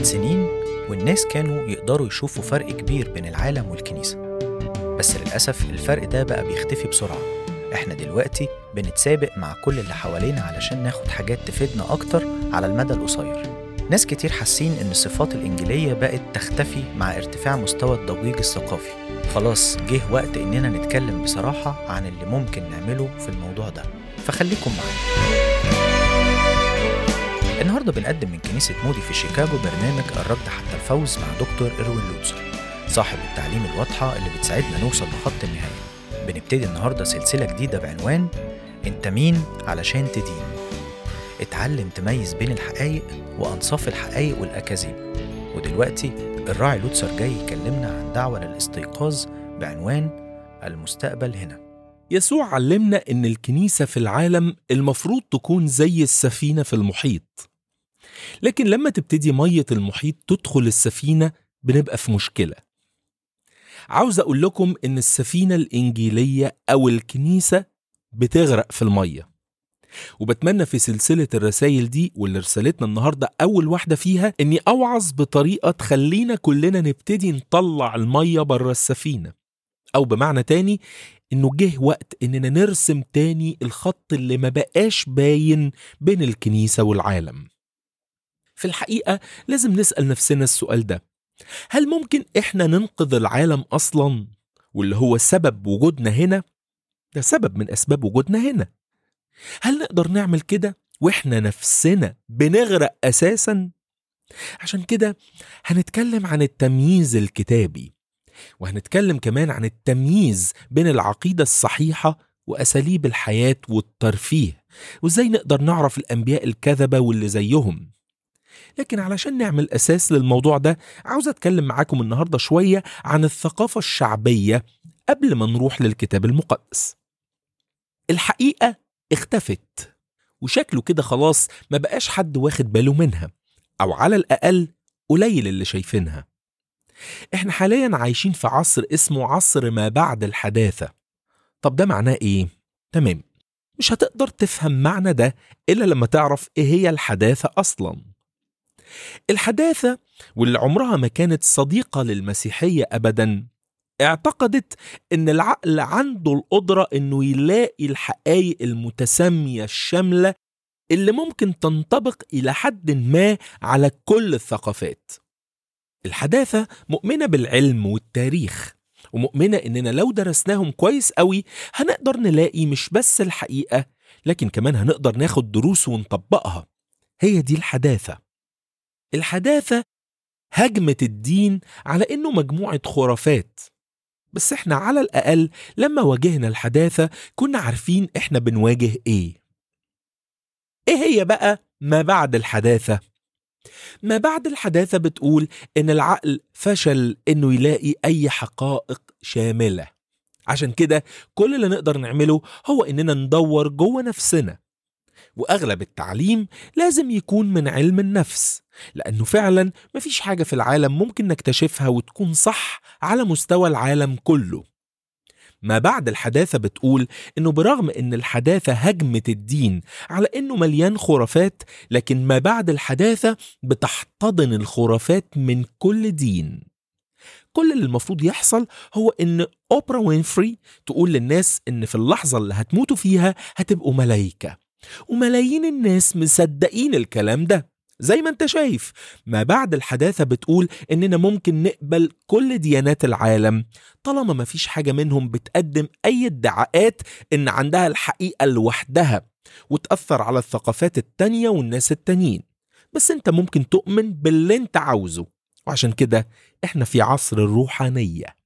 من سنين والناس كانوا يقدروا يشوفوا فرق كبير بين العالم والكنيسة بس للأسف الفرق ده بقى بيختفي بسرعة احنا دلوقتي بنتسابق مع كل اللي حوالينا علشان ناخد حاجات تفيدنا أكتر على المدى القصير ناس كتير حاسين إن الصفات الإنجيلية بقت تختفي مع ارتفاع مستوى الضجيج الثقافي خلاص جه وقت إننا نتكلم بصراحة عن اللي ممكن نعمله في الموضوع ده فخليكم معانا النهارده بنقدم من كنيسة مودي في شيكاغو برنامج الركض حتى الفوز مع دكتور إروين لوتسر صاحب التعليم الواضحة اللي بتساعدنا نوصل لخط النهاية بنبتدي النهارده سلسلة جديدة بعنوان أنت مين علشان تدين اتعلم تميز بين الحقائق وأنصاف الحقائق والأكاذيب ودلوقتي الراعي لوتسر جاي يكلمنا عن دعوة للاستيقاظ بعنوان المستقبل هنا يسوع علمنا إن الكنيسة في العالم المفروض تكون زي السفينة في المحيط لكن لما تبتدي مية المحيط تدخل السفينة بنبقى في مشكلة عاوز أقول لكم إن السفينة الإنجيلية أو الكنيسة بتغرق في المية وبتمنى في سلسلة الرسائل دي واللي رسالتنا النهاردة أول واحدة فيها إني أوعظ بطريقة تخلينا كلنا نبتدي نطلع المية بره السفينة أو بمعنى تاني إنه جه وقت إننا نرسم تاني الخط اللي ما بقاش باين بين الكنيسة والعالم في الحقيقة لازم نسأل نفسنا السؤال ده هل ممكن إحنا ننقذ العالم أصلا واللي هو سبب وجودنا هنا ده سبب من أسباب وجودنا هنا هل نقدر نعمل كده وإحنا نفسنا بنغرق أساسا عشان كده هنتكلم عن التمييز الكتابي وهنتكلم كمان عن التمييز بين العقيدة الصحيحة وأساليب الحياة والترفيه وإزاي نقدر نعرف الأنبياء الكذبة واللي زيهم لكن علشان نعمل أساس للموضوع ده عاوز أتكلم معاكم النهاردة شوية عن الثقافة الشعبية قبل ما نروح للكتاب المقدس الحقيقة اختفت وشكله كده خلاص ما بقاش حد واخد باله منها أو على الأقل قليل اللي شايفينها احنا حاليا عايشين في عصر اسمه عصر ما بعد الحداثة طب ده معناه ايه؟ تمام مش هتقدر تفهم معنى ده إلا لما تعرف ايه هي الحداثة أصلا الحداثة واللي عمرها ما كانت صديقة للمسيحية أبدا اعتقدت ان العقل عنده القدرة انه يلاقي الحقائق المتسامية الشاملة اللي ممكن تنطبق إلى حد ما على كل الثقافات الحداثة مؤمنة بالعلم والتاريخ ومؤمنة إننا لو درسناهم كويس قوي هنقدر نلاقي مش بس الحقيقة لكن كمان هنقدر ناخد دروس ونطبقها هي دي الحداثة الحداثة هجمت الدين على إنه مجموعة خرافات بس إحنا على الأقل لما واجهنا الحداثة كنا عارفين إحنا بنواجه إيه إيه هي بقى ما بعد الحداثة؟ ما بعد الحداثة بتقول إن العقل فشل إنه يلاقي أي حقائق شاملة عشان كده كل اللي نقدر نعمله هو إننا ندور جوه نفسنا وأغلب التعليم لازم يكون من علم النفس لأنه فعلا مفيش حاجة في العالم ممكن نكتشفها وتكون صح على مستوى العالم كله ما بعد الحداثة بتقول إنه برغم إن الحداثة هجمت الدين على إنه مليان خرافات لكن ما بعد الحداثة بتحتضن الخرافات من كل دين كل اللي المفروض يحصل هو إن أوبرا وينفري تقول للناس إن في اللحظة اللي هتموتوا فيها هتبقوا ملايكة وملايين الناس مصدقين الكلام ده زي ما انت شايف ما بعد الحداثة بتقول اننا ممكن نقبل كل ديانات العالم طالما ما فيش حاجة منهم بتقدم اي ادعاءات ان عندها الحقيقة لوحدها وتأثر على الثقافات التانية والناس التانيين بس انت ممكن تؤمن باللي انت عاوزه وعشان كده احنا في عصر الروحانيه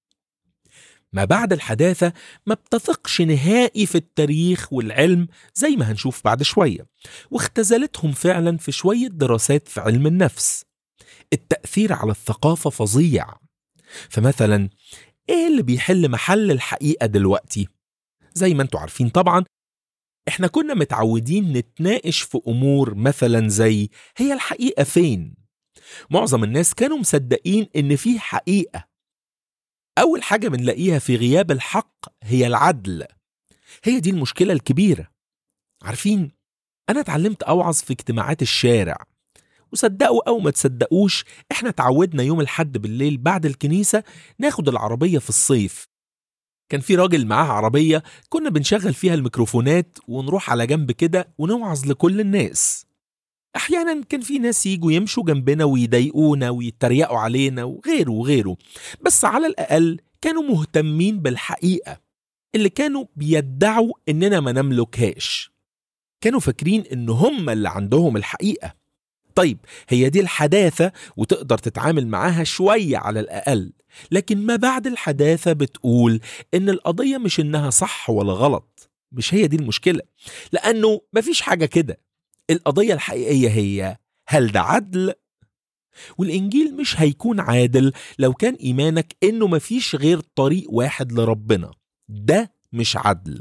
ما بعد الحداثة ما بتثقش نهائي في التاريخ والعلم زي ما هنشوف بعد شوية واختزلتهم فعلا في شوية دراسات في علم النفس التأثير على الثقافة فظيع فمثلا ايه اللي بيحل محل الحقيقة دلوقتي؟ زي ما انتوا عارفين طبعا احنا كنا متعودين نتناقش في امور مثلا زي هي الحقيقة فين؟ معظم الناس كانوا مصدقين ان في حقيقة أول حاجة بنلاقيها في غياب الحق هي العدل هي دي المشكلة الكبيرة عارفين أنا اتعلمت أوعظ في اجتماعات الشارع وصدقوا أو ما تصدقوش إحنا اتعودنا يوم الحد بالليل بعد الكنيسة ناخد العربية في الصيف كان في راجل معاه عربية كنا بنشغل فيها الميكروفونات ونروح على جنب كده ونوعظ لكل الناس أحيانا كان في ناس يجوا يمشوا جنبنا ويضايقونا ويتريقوا علينا وغيره وغيره بس على الأقل كانوا مهتمين بالحقيقة اللي كانوا بيدعوا إننا ما نملكهاش كانوا فاكرين إن هم اللي عندهم الحقيقة طيب هي دي الحداثة وتقدر تتعامل معاها شوية على الأقل لكن ما بعد الحداثة بتقول إن القضية مش إنها صح ولا غلط مش هي دي المشكلة لأنه مفيش حاجة كده القضية الحقيقية هي هل ده عدل؟ والإنجيل مش هيكون عادل لو كان إيمانك إنه مفيش غير طريق واحد لربنا ده مش عدل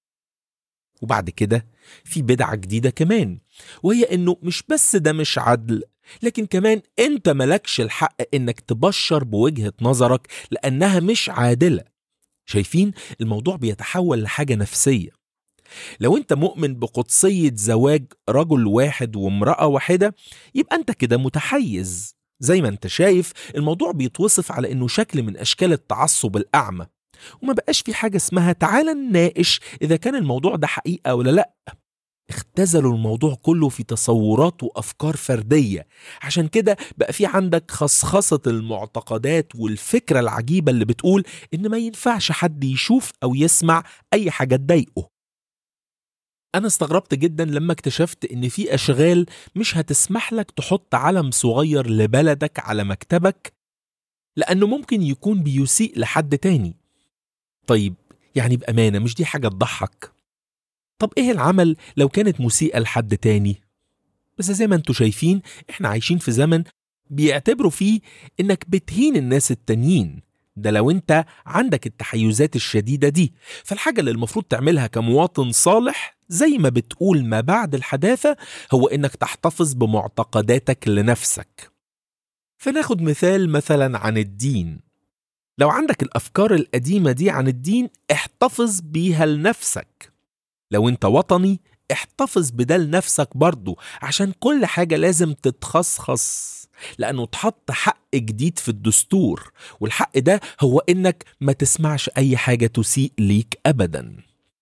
وبعد كده في بدعة جديدة كمان وهي إنه مش بس ده مش عدل لكن كمان أنت ملكش الحق إنك تبشر بوجهة نظرك لأنها مش عادلة شايفين الموضوع بيتحول لحاجة نفسية لو انت مؤمن بقدسية زواج رجل واحد وامرأة واحدة يبقى انت كده متحيز زي ما انت شايف الموضوع بيتوصف على انه شكل من اشكال التعصب الاعمى وما بقاش في حاجة اسمها تعالى نناقش اذا كان الموضوع ده حقيقة ولا لا اختزلوا الموضوع كله في تصورات وافكار فرديه عشان كده بقى في عندك خصخصه المعتقدات والفكره العجيبه اللي بتقول ان ما ينفعش حد يشوف او يسمع اي حاجه تضايقه أنا استغربت جدا لما اكتشفت إن في أشغال مش هتسمح لك تحط علم صغير لبلدك على مكتبك لأنه ممكن يكون بيسيء لحد تاني. طيب يعني بأمانة مش دي حاجة تضحك. طب إيه العمل لو كانت مسيئة لحد تاني؟ بس زي ما انتوا شايفين احنا عايشين في زمن بيعتبروا فيه انك بتهين الناس التانيين ده لو انت عندك التحيزات الشديدة دي فالحاجة اللي المفروض تعملها كمواطن صالح زي ما بتقول ما بعد الحداثة هو انك تحتفظ بمعتقداتك لنفسك فناخد مثال مثلا عن الدين لو عندك الأفكار القديمة دي عن الدين احتفظ بيها لنفسك لو انت وطني احتفظ بده لنفسك برضه عشان كل حاجة لازم تتخصخص لأنه اتحط حق جديد في الدستور والحق ده هو إنك ما تسمعش أي حاجة تسيء ليك أبدا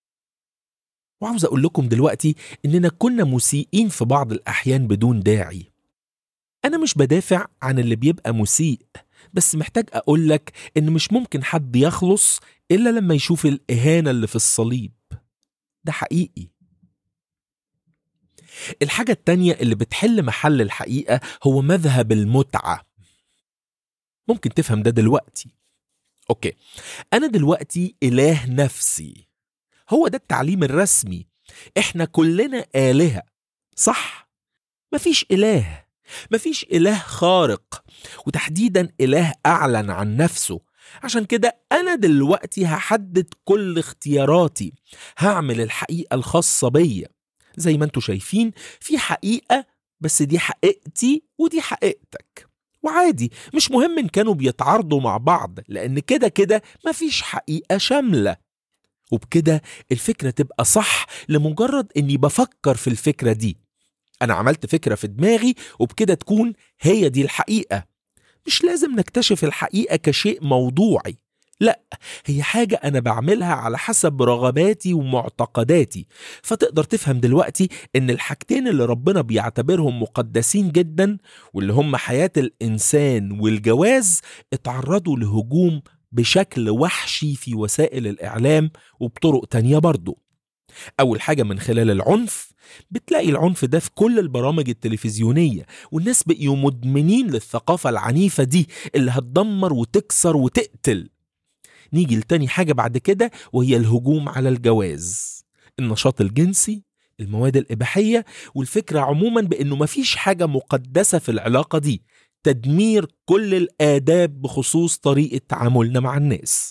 وعاوز أقول لكم دلوقتي إننا كنا مسيئين في بعض الأحيان بدون داعي أنا مش بدافع عن اللي بيبقى مسيء بس محتاج أقول لك إن مش ممكن حد يخلص إلا لما يشوف الإهانة اللي في الصليب ده حقيقي الحاجة التانية اللي بتحل محل الحقيقة هو مذهب المتعة ممكن تفهم ده دلوقتي أوكي أنا دلوقتي إله نفسي هو ده التعليم الرسمي إحنا كلنا آلهة صح مفيش إله مفيش إله خارق وتحديدا إله أعلن عن نفسه عشان كده أنا دلوقتي هحدد كل اختياراتي هعمل الحقيقة الخاصة بيا زي ما انتوا شايفين في حقيقة بس دي حقيقتي ودي حقيقتك وعادي مش مهم ان كانوا بيتعارضوا مع بعض لان كده كده مفيش حقيقة شاملة وبكده الفكرة تبقى صح لمجرد اني بفكر في الفكرة دي انا عملت فكرة في دماغي وبكده تكون هي دي الحقيقة مش لازم نكتشف الحقيقة كشيء موضوعي لا هي حاجة أنا بعملها على حسب رغباتي ومعتقداتي فتقدر تفهم دلوقتي إن الحاجتين اللي ربنا بيعتبرهم مقدسين جدا واللي هم حياة الإنسان والجواز اتعرضوا لهجوم بشكل وحشي في وسائل الإعلام وبطرق تانية برضو أول حاجة من خلال العنف بتلاقي العنف ده في كل البرامج التلفزيونية والناس بقيوا مدمنين للثقافة العنيفة دي اللي هتدمر وتكسر وتقتل نيجي لتاني حاجة بعد كده وهي الهجوم على الجواز النشاط الجنسي المواد الإباحية والفكرة عموما بأنه مفيش حاجة مقدسة في العلاقة دي تدمير كل الآداب بخصوص طريقة تعاملنا مع الناس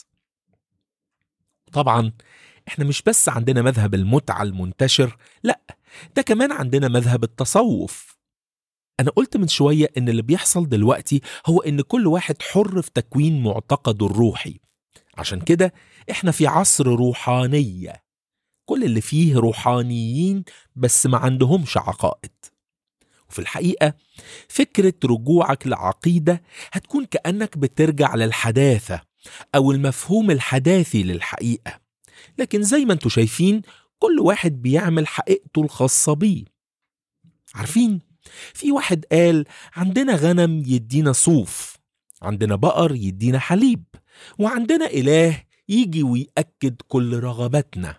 طبعا احنا مش بس عندنا مذهب المتعة المنتشر لا ده كمان عندنا مذهب التصوف أنا قلت من شوية إن اللي بيحصل دلوقتي هو إن كل واحد حر في تكوين معتقده الروحي عشان كده احنا في عصر روحانية كل اللي فيه روحانيين بس ما عندهمش عقائد وفي الحقيقة فكرة رجوعك لعقيدة هتكون كأنك بترجع للحداثة أو المفهوم الحداثي للحقيقة لكن زي ما انتوا شايفين كل واحد بيعمل حقيقته الخاصة بيه عارفين في واحد قال عندنا غنم يدينا صوف عندنا بقر يدينا حليب وعندنا إله يجي ويأكد كل رغباتنا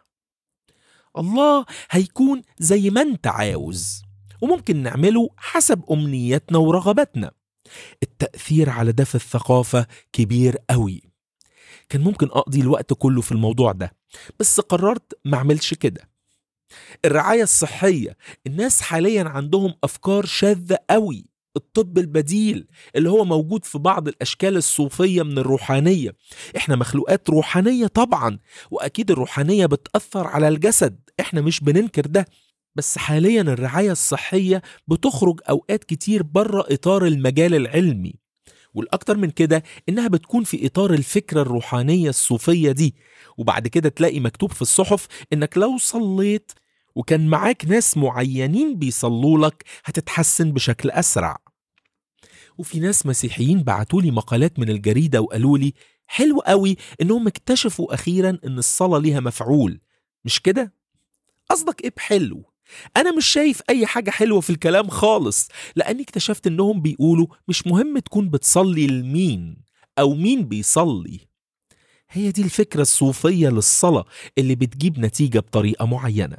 الله هيكون زي ما انت عاوز وممكن نعمله حسب أمنياتنا ورغباتنا التأثير على ده في الثقافة كبير قوي كان ممكن أقضي الوقت كله في الموضوع ده بس قررت ما أعملش كده الرعاية الصحية الناس حاليا عندهم أفكار شاذة قوي الطب البديل اللي هو موجود في بعض الأشكال الصوفية من الروحانية إحنا مخلوقات روحانية طبعا وأكيد الروحانية بتأثر على الجسد إحنا مش بننكر ده بس حاليا الرعاية الصحية بتخرج أوقات كتير بره إطار المجال العلمي والأكتر من كده إنها بتكون في إطار الفكرة الروحانية الصوفية دي وبعد كده تلاقي مكتوب في الصحف إنك لو صليت وكان معاك ناس معينين بيصلوا لك هتتحسن بشكل أسرع وفي ناس مسيحيين بعتولي مقالات من الجريدة وقالوا لي حلو قوي إنهم اكتشفوا أخيرا إن الصلاة ليها مفعول مش كده؟ قصدك إيه بحلو؟ أنا مش شايف أي حاجة حلوة في الكلام خالص لأني اكتشفت إنهم بيقولوا مش مهم تكون بتصلي لمين أو مين بيصلي هي دي الفكرة الصوفية للصلاة اللي بتجيب نتيجة بطريقة معينة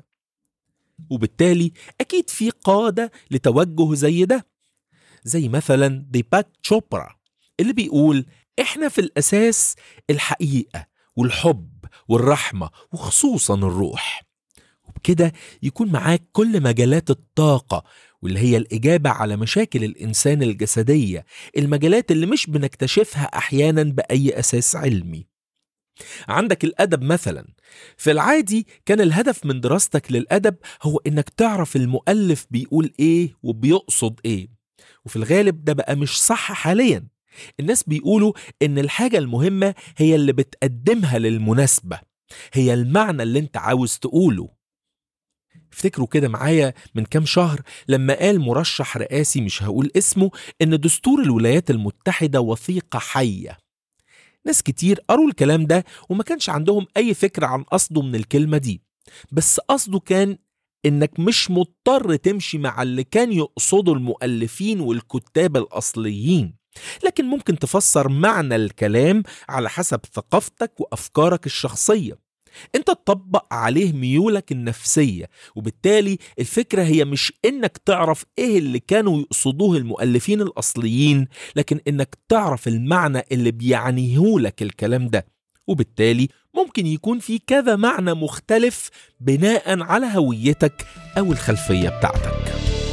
وبالتالي أكيد في قادة لتوجه زي ده زي مثلا ديباك تشوبرا اللي بيقول إحنا في الأساس الحقيقة والحب والرحمة وخصوصا الروح وبكده يكون معاك كل مجالات الطاقة واللي هي الإجابة على مشاكل الإنسان الجسدية المجالات اللي مش بنكتشفها أحيانا بأي أساس علمي عندك الأدب مثلا في العادي كان الهدف من دراستك للأدب هو إنك تعرف المؤلف بيقول إيه وبيقصد إيه وفي الغالب ده بقى مش صح حاليا الناس بيقولوا إن الحاجة المهمة هي اللي بتقدمها للمناسبة هي المعنى اللي انت عاوز تقوله افتكروا كده معايا من كام شهر لما قال مرشح رئاسي مش هقول اسمه ان دستور الولايات المتحدة وثيقة حية ناس كتير قروا الكلام ده وما كانش عندهم اي فكرة عن قصده من الكلمة دي بس قصده كان انك مش مضطر تمشي مع اللي كان يقصده المؤلفين والكتاب الاصليين لكن ممكن تفسر معنى الكلام على حسب ثقافتك وافكارك الشخصيه انت تطبق عليه ميولك النفسيه وبالتالي الفكره هي مش انك تعرف ايه اللي كانوا يقصدوه المؤلفين الاصليين لكن انك تعرف المعنى اللي بيعنيهولك الكلام ده وبالتالي ممكن يكون في كذا معنى مختلف بناء على هويتك او الخلفيه بتاعتك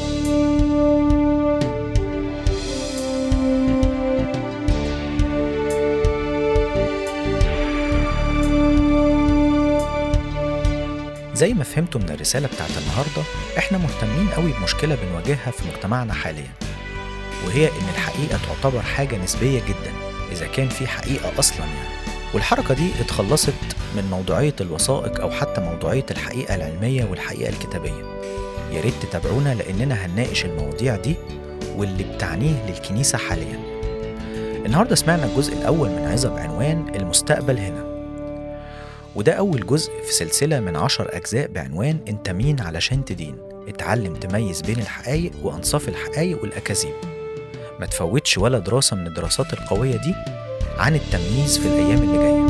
زي ما فهمتوا من الرسالة بتاعت النهاردة احنا مهتمين قوي بمشكلة بنواجهها في مجتمعنا حاليا وهي ان الحقيقة تعتبر حاجة نسبية جدا اذا كان في حقيقة اصلا يعني والحركة دي اتخلصت من موضوعية الوثائق او حتى موضوعية الحقيقة العلمية والحقيقة الكتابية يا ريت تتابعونا لاننا هنناقش المواضيع دي واللي بتعنيه للكنيسة حاليا النهاردة سمعنا الجزء الأول من عظة بعنوان المستقبل هنا وده أول جزء في سلسلة من عشر أجزاء بعنوان أنت مين علشان تدين اتعلم تميز بين الحقائق وأنصاف الحقائق والأكاذيب ما تفوتش ولا دراسة من الدراسات القوية دي عن التمييز في الأيام اللي جاية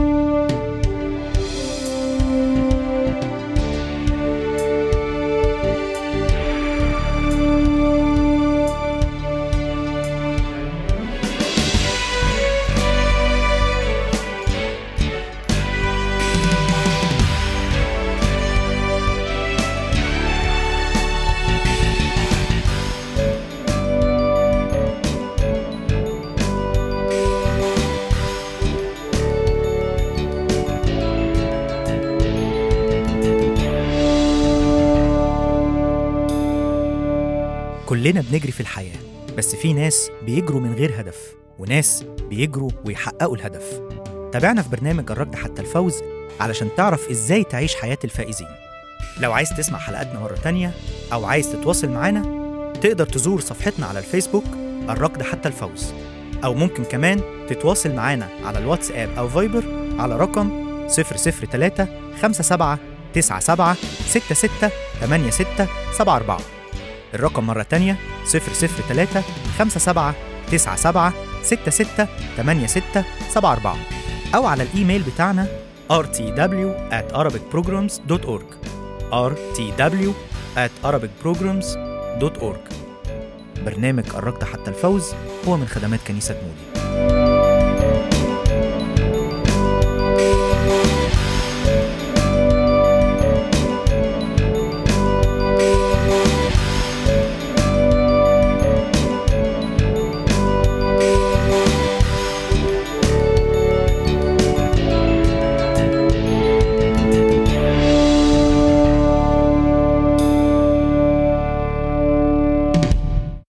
كلنا بنجري في الحياة بس في ناس بيجروا من غير هدف وناس بيجروا ويحققوا الهدف تابعنا في برنامج الركض حتى الفوز علشان تعرف ازاي تعيش حياة الفائزين لو عايز تسمع حلقاتنا مرة تانية أو عايز تتواصل معانا تقدر تزور صفحتنا على الفيسبوك الركض حتى الفوز أو ممكن كمان تتواصل معانا على الواتساب أو فايبر على رقم 003 57 97 66 86 74 الرقم مرة تانية 003 57 97 66 86 74 أو على الإيميل بتاعنا rtw at arabicprograms.org rtw at arabicprograms.org برنامج قربت حتى الفوز هو من خدمات كنيسة مودي